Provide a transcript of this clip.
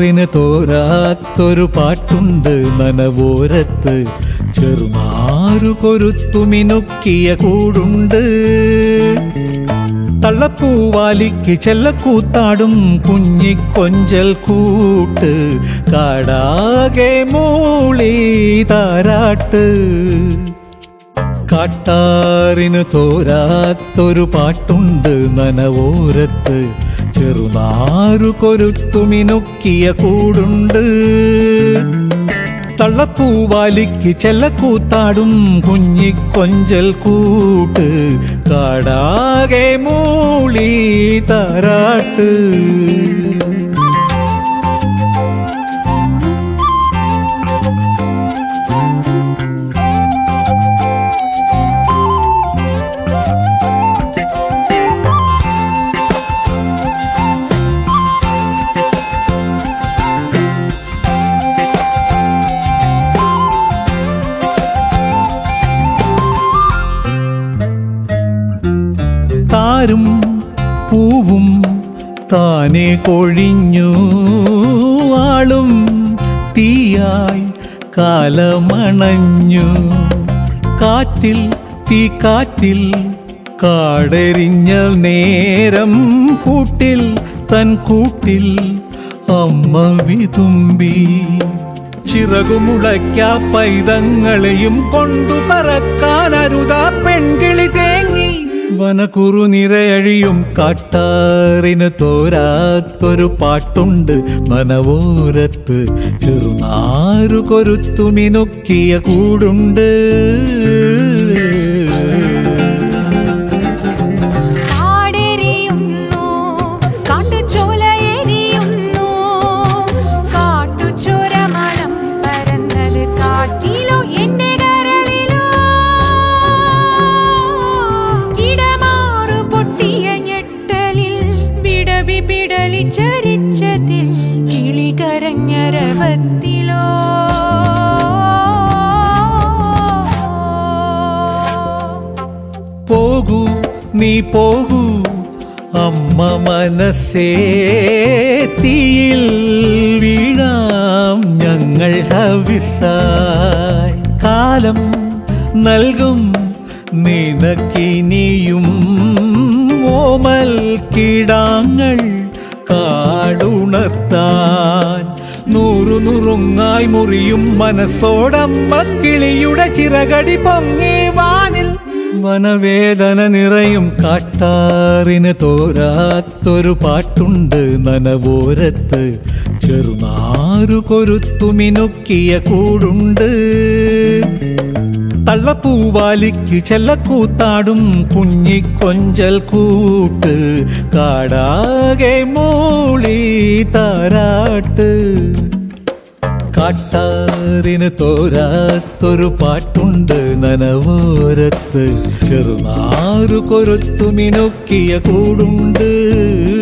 കാട്ടാറിന് തോരാത്തൊരു പാട്ടുണ്ട് നനവോരത്ത് ചെറുമാറു കൊരുത്തുമിനുക്കിയ കൂടുണ്ട് തള്ളപ്പൂവാലിക്ക് ചെല്ലക്കൂത്താടും കുഞ്ഞിക്കൊഞ്ചൽ കൂട്ട് കാടാകെ മൂളി താരാട്ട് കാട്ടാറിന് തോരാത്തൊരു പാട്ടുണ്ട് നനവോരത്ത് ചെറുനാറു കൊരുത്തുമിനുക്കിയ കൂടുണ്ട് തള്ളപ്പൂവാലിക്ക് ചെല്ലക്കൂത്താടും കുഞ്ഞിക്കൊഞ്ചൽ കൂട്ട് കാടാകെ മൂളി താരാട്ട് താരും പൂവും താനെ കൊഴിഞ്ഞു ആളും തീയായി കാലമണഞ്ഞു കാറ്റിൽ തീ കാറ്റിൽ കാടെരിഞ്ഞ നേരം കൂട്ടിൽ തൻ കൂട്ടിൽ അമ്മ വിതുമ്പി ചിറകുമുളയ്ക്ക പൈതങ്ങളെയും കൊണ്ടു പറക്കാൻ അരുതാ പെൺകിളി തേങ്ങി വനക്കുറു നിറയഴിയും കാട്ടാറിന് തോരാത്തൊരു പാട്ടുണ്ട് മനവോരത്ത് ചെറുനാറു കൊരുത്തുമിനുക്കിയ കൂടുണ്ട് കാടെരിയുന്നു കാട്ടുചോലയെരിയുന്നു കാട്ടുചോരമണം പരന്നത് കാറ്റിലോ എന്റെ കരളിലോ ഇടമാറു പൊട്ടിയ ഞെട്ടലിൽ വിടവി പിടലി ചരിച്ചതിൽ കിളി കരഞ്ഞ രവത്തിലോ പോകൂ നീ പോകൂ അമ്മ മനസ്സേ തീയിൽ വീഴാം ഞങ്ങൾ ഹവിസായി കാലം നൽകും നിനക്കിനിയും ഓമൽ കിടാങ്ങൾ കാടുണർത്താൻ നൂറു നുറുങ്ങായി മുറിയും മനസ്സോടമ്മ കിളിയുടെ ചിറകടി പൊങ്ങി വാനിൽ വനവേദന നിറയും കാട്ടാറിന് തോരാത്തൊരു പാട്ടുണ്ട് നനവോരത്ത് ചെറുനാറു കൊരുത്തുമിനുക്കിയ കൂടുണ്ട് തള്ളപ്പൂവാലിക്ക് ചെല്ലക്കൂത്താടും കുഞ്ഞിക്കൊഞ്ചൽ കൂട്ട് കാടാകെ മൂളി താരാട്ട് കാട്ടാറിന് തോരാത്തൊരു പാട്ടുണ്ട് നനവോരത്ത് ചെറുനാറു കൊരുത്തുമിനുക്കിയ കൂടുണ്ട്